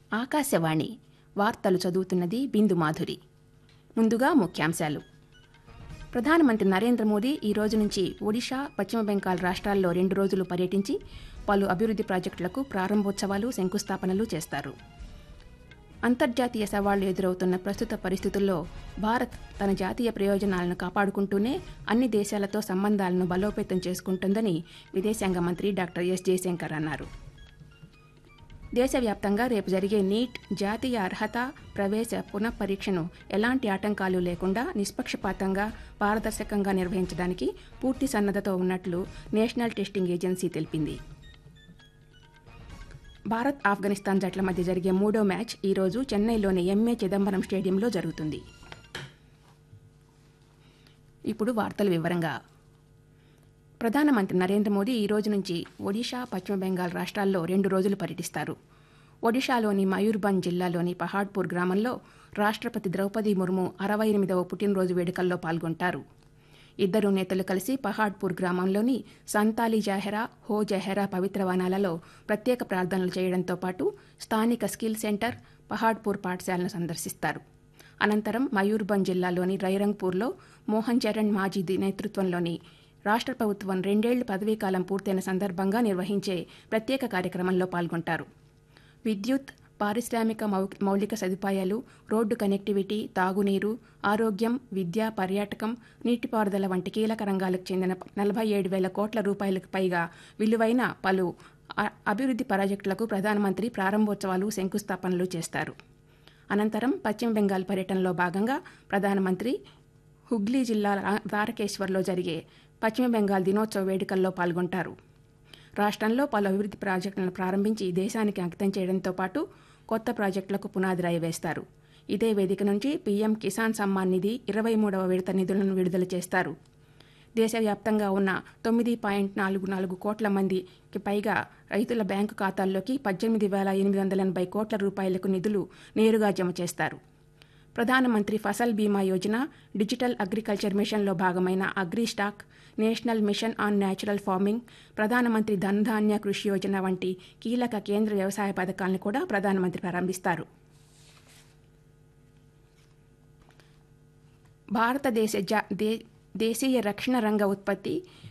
ఆకాశవాణి వార్తలు చదువుతున్నది బిందు మాధురి ముందుగా ముఖ్యాంశాలు ప్రధానమంత్రి నరేంద్ర మోదీ ఈ రోజు నుంచి ఒడిషా పశ్చిమ బెంగాల్ రాష్ట్రాల్లో రెండు రోజులు పర్యటించి పలు అభివృద్ధి ప్రాజెక్టులకు ప్రారంభోత్సవాలు శంకుస్థాపనలు చేస్తారు అంతర్జాతీయ సవాళ్లు ఎదురవుతున్న ప్రస్తుత పరిస్థితుల్లో భారత్ తన జాతీయ ప్రయోజనాలను కాపాడుకుంటూనే అన్ని దేశాలతో సంబంధాలను బలోపేతం చేసుకుంటుందని విదేశాంగ మంత్రి డాక్టర్ ఎస్ జయశంకర్ అన్నారు దేశవ్యాప్తంగా రేపు జరిగే నీట్ జాతీయ అర్హత ప్రవేశ పునఃపరీక్షను ఎలాంటి ఆటంకాలు లేకుండా నిష్పక్షపాతంగా పారదర్శకంగా నిర్వహించడానికి పూర్తి సన్నద్ధతో ఉన్నట్లు నేషనల్ టెస్టింగ్ ఏజెన్సీ తెలిపింది భారత్ ఆఫ్ఘనిస్తాన్ జట్ల మధ్య జరిగే మూడో మ్యాచ్ ఈరోజు చెన్నైలోని ఎంఏ చిదంబరం స్టేడియంలో జరుగుతుంది ఇప్పుడు వార్తల వివరంగా ప్రధానమంత్రి నరేంద్ర మోదీ ఈ రోజు నుంచి ఒడిషా పశ్చిమ బెంగాల్ రాష్ట్రాల్లో రెండు రోజులు పర్యటిస్తారు ఒడిషాలోని మయూర్భంజ్ జిల్లాలోని పహాడ్పూర్ గ్రామంలో రాష్ట్రపతి ద్రౌపది ముర్ము అరవై ఎనిమిదవ పుట్టినరోజు వేడుకల్లో పాల్గొంటారు ఇద్దరు నేతలు కలిసి పహాడ్పూర్ గ్రామంలోని సంతాలి జహెరా హో జహెరా పవిత్ర వనాలలో ప్రత్యేక ప్రార్థనలు చేయడంతో పాటు స్థానిక స్కిల్ సెంటర్ పహాడ్పూర్ పాఠశాలను సందర్శిస్తారు అనంతరం మయూర్భంజ్ జిల్లాలోని రైరంగ్పూర్లో మోహన్ చరణ్ మాజీ నేతృత్వంలోని రాష్ట్ర ప్రభుత్వం రెండేళ్ల పదవీకాలం పూర్తయిన సందర్భంగా నిర్వహించే ప్రత్యేక కార్యక్రమంలో పాల్గొంటారు విద్యుత్ పారిశ్రామిక మౌలిక సదుపాయాలు రోడ్డు కనెక్టివిటీ తాగునీరు ఆరోగ్యం విద్య పర్యాటకం నీటిపారుదల వంటి కీలక రంగాలకు చెందిన నలభై ఏడు వేల కోట్ల రూపాయలకు పైగా విలువైన పలు అభివృద్ధి ప్రాజెక్టులకు ప్రధానమంత్రి ప్రారంభోత్సవాలు శంకుస్థాపనలు చేస్తారు అనంతరం పశ్చిమ బెంగాల్ పర్యటనలో భాగంగా ప్రధానమంత్రి హుగ్లీ జిల్లా తారకేశ్వర్లో జరిగే పశ్చిమ బెంగాల్ దినోత్సవ వేడుకల్లో పాల్గొంటారు రాష్ట్రంలో పలు అభివృద్ధి ప్రాజెక్టులను ప్రారంభించి దేశానికి అంకితం చేయడంతో పాటు కొత్త ప్రాజెక్టులకు పునాది రాయి వేస్తారు ఇదే వేదిక నుంచి పీఎం కిసాన్ సమ్మాన్ నిధి ఇరవై మూడవ విడత నిధులను విడుదల చేస్తారు దేశవ్యాప్తంగా ఉన్న తొమ్మిది పాయింట్ నాలుగు నాలుగు కోట్ల మందికి పైగా రైతుల బ్యాంకు ఖాతాల్లోకి పద్దెనిమిది వేల ఎనిమిది వందల ఎనభై కోట్ల రూపాయలకు నిధులు నేరుగా జమ చేస్తారు ప్రధానమంత్రి ఫసల్ బీమా యోజన డిజిటల్ అగ్రికల్చర్ మిషన్లో భాగమైన agri stack national mission on natural farming ప్రధానమంత్రి ధన్ధాన్య కృషి యోజన వంటి కీలక కేంద్ర వ్యవసాయ పథకాలను కూడా ప్రధానమంత్రి ప్రారంభిస్తారు భారతదేశ దేశీయ రక్షణ రంగ ఉత్పత్తి